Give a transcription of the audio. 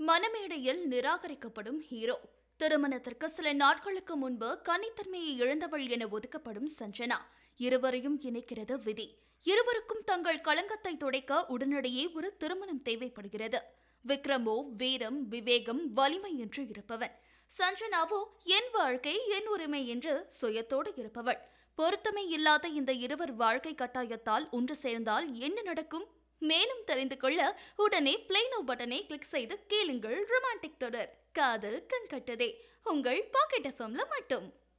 மனமேடையில் நிராகரிக்கப்படும் ஹீரோ திருமணத்திற்கு சில நாட்களுக்கு முன்பு கன்னித்தன்மையை இழந்தவள் என ஒதுக்கப்படும் சஞ்சனா இருவரையும் இணைக்கிறது விதி இருவருக்கும் தங்கள் களங்கத்தை துடைக்க உடனடியே ஒரு திருமணம் தேவைப்படுகிறது விக்ரமோ வீரம் விவேகம் வலிமை என்று இருப்பவன் சஞ்சனாவோ என் வாழ்க்கை என் உரிமை என்று சுயத்தோடு இருப்பவள் பொருத்தமே இல்லாத இந்த இருவர் வாழ்க்கை கட்டாயத்தால் ஒன்று சேர்ந்தால் என்ன நடக்கும் மேலும் தெரிந்து கொள்ள உடனே பிளேனோ பட்டனை கிளிக் செய்து கேளுங்கள் ரொமான்டிக் தொடர் காதல் கண் கட்டதே உங்கள் பாக்கெட் எஃப்எம்ல மட்டும்